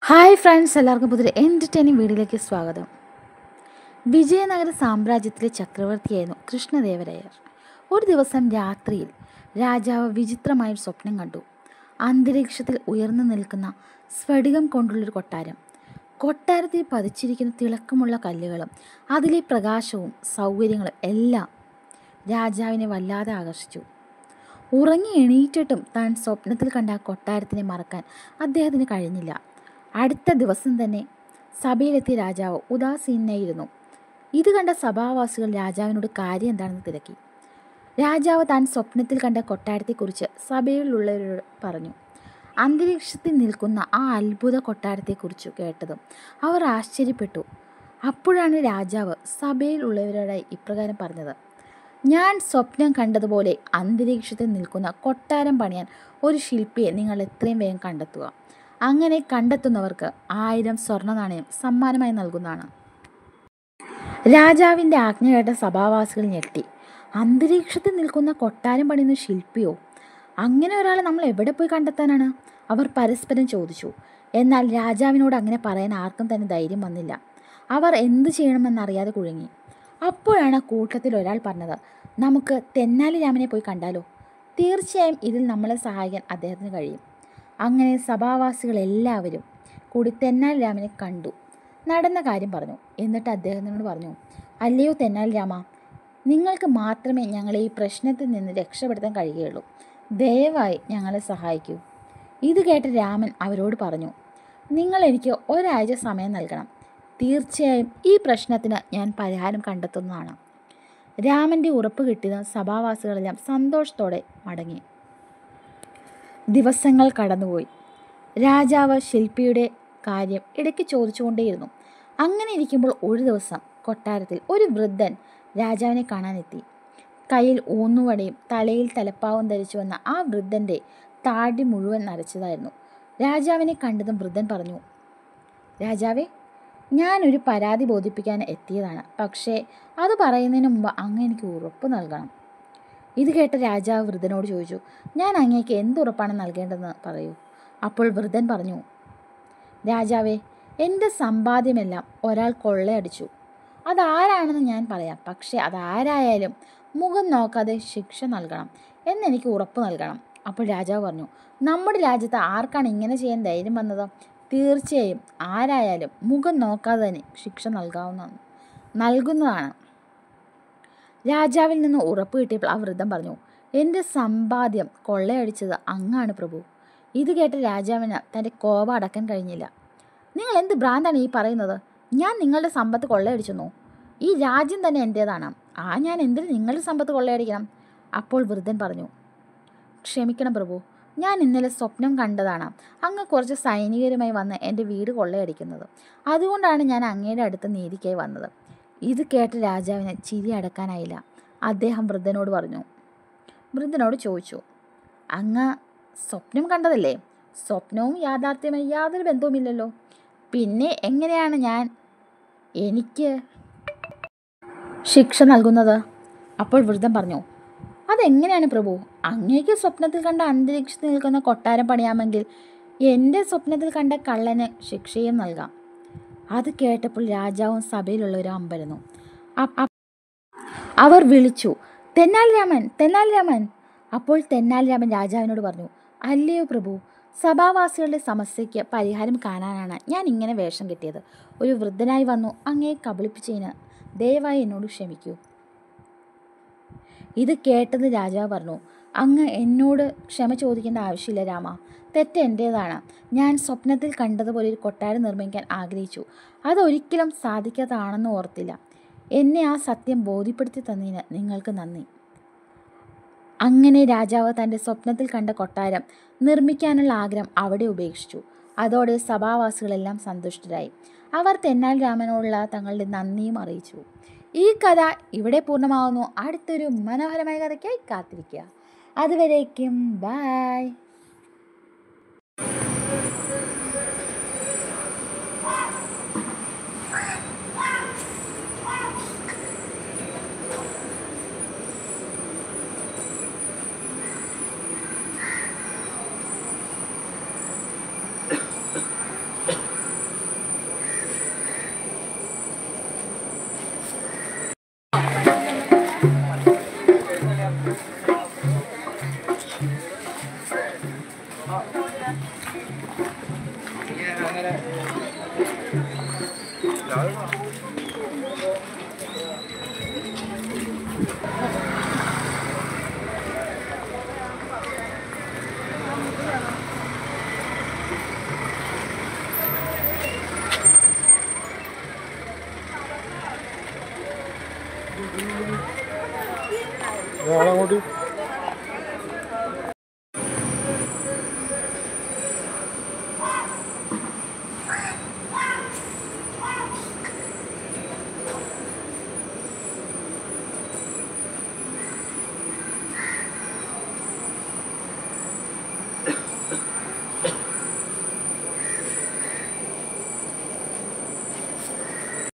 hi friends എല്ലാവർക്കും പുതിയ entertaining വീഡിയോയിലേക്ക് സ്വാഗതം വിജയനഗര സാമ്രാജ്യത്തിലെ ചക്രവർത്തിയായിരുന്നു കൃഷ്ണദേവരായർ ഒരു ദിവസം രാത്രിയിൽ രാജാവ് വിചിത്രമായൊരു സ്വപ്നം കണ്ടു അന്തരീക്ഷത്തിൽ ഉയർന്നു നിൽക്കുന്ന സ്ഫടികം കൊണ്ടുള്ളൊരു കൊട്ടാരം കൊട്ടാരത്തിൽ പതിച്ചിരിക്കുന്ന തിളക്കമുള്ള കല്ലുകളും അതിലെ പ്രകാശവും സൗകര്യങ്ങളും എല്ലാം രാജാവിനെ വല്ലാതെ ആകർഷിച്ചു ഉറങ്ങി എണീറ്റിട്ടും താൻ സ്വപ്നത്തിൽ കണ്ട ആ കൊട്ടാരത്തിനെ മറക്കാൻ അദ്ദേഹത്തിന് കഴിഞ്ഞില്ല അടുത്ത ദിവസം തന്നെ സഭയിലെത്തിയ രാജാവ് ഉദാസീനായിരുന്നു ഇത് കണ്ട സഭാവാസികൾ രാജാവിനോട് കാര്യം എന്താണെന്ന് തിരക്കി രാജാവ് താൻ സ്വപ്നത്തിൽ കണ്ട കൊട്ടാരത്തെക്കുറിച്ച് സഭയിലുള്ളവരോട് പറഞ്ഞു അന്തരീക്ഷത്തിൽ നിൽക്കുന്ന ആ അത്ഭുത കൊട്ടാരത്തെക്കുറിച്ച് കേട്ടതും അവർ ആശ്ചര്യപ്പെട്ടു അപ്പോഴാണ് രാജാവ് സഭയിലുള്ളവരോടായി ഇപ്രകാരം പറഞ്ഞത് ഞാൻ സ്വപ്നം കണ്ടതുപോലെ അന്തരീക്ഷത്തിൽ നിൽക്കുന്ന കൊട്ടാരം പണിയാൻ ഒരു ശില്പിയെ നിങ്ങൾ എത്രയും വേഗം കണ്ടെത്തുക അങ്ങനെ കണ്ടെത്തുന്നവർക്ക് ആയിരം സ്വർണ്ണ നാണയം സമ്മാനമായി നൽകുന്നതാണ് രാജാവിൻ്റെ ആജ്ഞ കേട്ട സഭാവാസികൾ ഞെട്ടി അന്തരീക്ഷത്തിൽ നിൽക്കുന്ന കൊട്ടാരം പണിയുന്ന ശില്പിയോ അങ്ങനെ ഒരാളെ നമ്മൾ എവിടെ പോയി കണ്ടെത്താനാണ് അവർ പരസ്പരം ചോദിച്ചു എന്നാൽ രാജാവിനോട് അങ്ങനെ പറയാൻ ആർക്കും തന്നെ ധൈര്യം വന്നില്ല അവർ എന്തു ചെയ്യണമെന്നറിയാതെ കുഴങ്ങി അപ്പോഴാണ് കൂട്ടത്തിൽ ഒരാൾ പറഞ്ഞത് നമുക്ക് തെന്നാലി രാമനെ പോയി കണ്ടാലോ തീർച്ചയായും ഇതിൽ നമ്മളെ സഹായിക്കാൻ അദ്ദേഹത്തിന് കഴിയും അങ്ങനെ സഭാവാസികൾ എല്ലാവരും കൂടി തെന്നാലി രാമനെ കണ്ടു നടന്ന കാര്യം പറഞ്ഞു എന്നിട്ട് അദ്ദേഹത്തിനോട് പറഞ്ഞു അല്ലയോ തെന്നാലി രാമ നിങ്ങൾക്ക് മാത്രമേ ഞങ്ങളെ ഈ പ്രശ്നത്തിൽ നിന്ന് രക്ഷപ്പെടുത്താൻ കഴിയുകയുള്ളൂ ദയവായി ഞങ്ങളെ സഹായിക്കൂ ഇത് കേട്ട് രാമൻ അവരോട് പറഞ്ഞു നിങ്ങൾ എനിക്ക് ഒരാഴ്ച സമയം നൽകണം തീർച്ചയായും ഈ പ്രശ്നത്തിന് ഞാൻ പരിഹാരം കണ്ടെത്തുന്നതാണ് രാമൻ്റെ ഉറപ്പ് കിട്ടിയ സഭാവാസികളെല്ലാം സന്തോഷത്തോടെ മടങ്ങി ദിവസങ്ങൾ കടന്നുപോയി രാജാവ് ശില്പിയുടെ കാര്യം ഇടയ്ക്ക് ചോദിച്ചുകൊണ്ടേയിരുന്നു അങ്ങനെ ഇരിക്കുമ്പോൾ ഒരു ദിവസം കൊട്ടാരത്തിൽ ഒരു വൃദ്ധൻ രാജാവിനെ കാണാനെത്തി കയ്യിൽ ഊന്നുവടയും തലയിൽ തലപ്പാവും ധരിച്ചു വന്ന ആ വൃദ്ധൻ്റെ താടി മുഴുവൻ നരച്ചതായിരുന്നു രാജാവിനെ കണ്ടതും വൃദ്ധൻ പറഞ്ഞു രാജാവേ ഞാനൊരു പരാതി ബോധിപ്പിക്കാൻ എത്തിയതാണ് പക്ഷേ അത് പറയുന്നതിന് മുമ്പ് അങ്ങ് എനിക്ക് ഉറപ്പ് നൽകണം ഇത് കേട്ട രാജാവ് വൃദ്ധനോട് ചോദിച്ചു ഞാൻ അങ്ങേക്ക് എന്ത് ഉറപ്പാണ് നൽകേണ്ടതെന്ന് പറയൂ അപ്പോൾ വൃദ്ധൻ പറഞ്ഞു രാജാവേ എൻ്റെ സമ്പാദ്യമെല്ലാം ഒരാൾ കൊള്ളയടിച്ചു അതാരാണെന്ന് ഞാൻ പറയാം പക്ഷേ അതാരായാലും മുഖം നോക്കാതെ ശിക്ഷ നൽകണം എന്നെനിക്ക് ഉറപ്പ് നൽകണം അപ്പോൾ രാജാവ് പറഞ്ഞു നമ്മുടെ രാജ്യത്ത് ആർക്കാണ് ഇങ്ങനെ ചെയ്യാൻ ധൈര്യം വന്നത് തീർച്ചയായും ആരായാലും മുഖം നോക്കാതെ തന്നെ ശിക്ഷ നൽകാവുന്നതാണ് നൽകുന്നതാണ് രാജാവിൽ നിന്ന് ഉറപ്പ് കിട്ടിയപ്പോൾ ആ വൃദ്ധം പറഞ്ഞു എൻ്റെ സമ്പാദ്യം കൊള്ളയടിച്ചത് അങ്ങാണ് പ്രഭു ഇത് കേട്ട് രാജാവിന് തൻ്റെ കോപം അടക്കാൻ കഴിഞ്ഞില്ല നിങ്ങൾ എന്ത് ഭ്രാന്താണ് ഈ പറയുന്നത് ഞാൻ നിങ്ങളുടെ സമ്പത്ത് കൊള്ളയടിച്ചെന്നോ ഈ രാജ്യം തന്നെ എൻ്റേതാണ് ആ ഞാൻ എന്തിന് നിങ്ങളുടെ സമ്പത്ത് കൊള്ളയടിക്കണം അപ്പോൾ വൃദ്ധൻ പറഞ്ഞു ക്ഷമിക്കണം പ്രഭു ഞാൻ ഇന്നലെ സ്വപ്നം കണ്ടതാണ് അങ്ങ് കുറച്ച് സൈനികരുമായി വന്ന് എൻ്റെ വീട് കൊള്ളയടിക്കുന്നത് അതുകൊണ്ടാണ് ഞാൻ അങ്ങയുടെ അടുത്ത് നീതിക്കായി വന്നത് ഇത് കേട്ട് രാജാവിന് ചിരി അടക്കാനായില്ല അദ്ദേഹം വൃദ്ധനോട് പറഞ്ഞു വൃദ്ധനോട് ചോദിച്ചു അങ്ങ് സ്വപ്നം കണ്ടതല്ലേ സ്വപ്നവും യാഥാർത്ഥ്യമായി യാതൊരു ബന്ധവുമില്ലല്ലോ പിന്നെ എങ്ങനെയാണ് ഞാൻ എനിക്ക് ശിക്ഷ നൽകുന്നത് അപ്പോൾ വൃദ്ധൻ പറഞ്ഞു അതെങ്ങനെയാണ് പ്രഭു അങ്ങേക്ക് സ്വപ്നത്തിൽ കണ്ട അന്തരീക്ഷത്തിൽ നിൽക്കുന്ന കൊട്ടാരം പണിയാമെങ്കിൽ എൻ്റെ സ്വപ്നത്തിൽ കണ്ട കള്ളന് ശിക്ഷയും നൽകാം അത് കേട്ടപ്പോൾ രാജാവും സഭയിലുള്ളവരും അമ്പരന്നു അവർ വിളിച്ചു തെന്നാലി രാമൻ തെന്നാലി രാമൻ അപ്പോൾ തെന്നാലി രാമൻ രാജാവിനോട് പറഞ്ഞു അല്ലയോ പ്രഭു സഭാവാസികളുടെ സമസ്യയ്ക്ക് പരിഹാരം കാണാനാണ് ഞാൻ ഇങ്ങനെ വേഷം കെട്ടിയത് ഒരു വൃദ്ധനായി വന്നു അങ്ങയെ കബളിപ്പിച്ചതിന് ദയവായി എന്നോട് ക്ഷമിക്കൂ ഇത് കേട്ടത് രാജാവ് പറഞ്ഞു അങ്ങ് എന്നോട് ക്ഷമ ചോദിക്കേണ്ട ആവശ്യമില്ല രാമ തെറ്റ് എൻ്റേതാണ് ഞാൻ സ്വപ്നത്തിൽ കണ്ടതുപോലെ ഒരു കൊട്ടാരം നിർമ്മിക്കാൻ ആഗ്രഹിച്ചു അതൊരിക്കലും സാധിക്കാത്തതാണെന്ന് ഓർത്തില്ല എന്നെ ആ സത്യം ബോധ്യപ്പെടുത്തി തന്നതിന് നിങ്ങൾക്ക് നന്ദി അങ്ങനെ രാജാവ് തൻ്റെ സ്വപ്നത്തിൽ കണ്ട കൊട്ടാരം നിർമ്മിക്കാനുള്ള ആഗ്രഹം അവിടെ ഉപേക്ഷിച്ചു അതോടെ സഭാവാസികളെല്ലാം സന്തുഷ്ടരായി അവർ തെന്നാൽ രാമനോടുള്ള തങ്ങളുടെ നന്ദിയും അറിയിച്ചു ഈ കഥ ഇവിടെ പൂർണ്ണമാകുന്നു അടുത്തൊരു മനോഹരമായ കഥയ്ക്കായി കാത്തിരിക്കുക അതുവരേക്കും ബായ് അങ്ങോട്ട്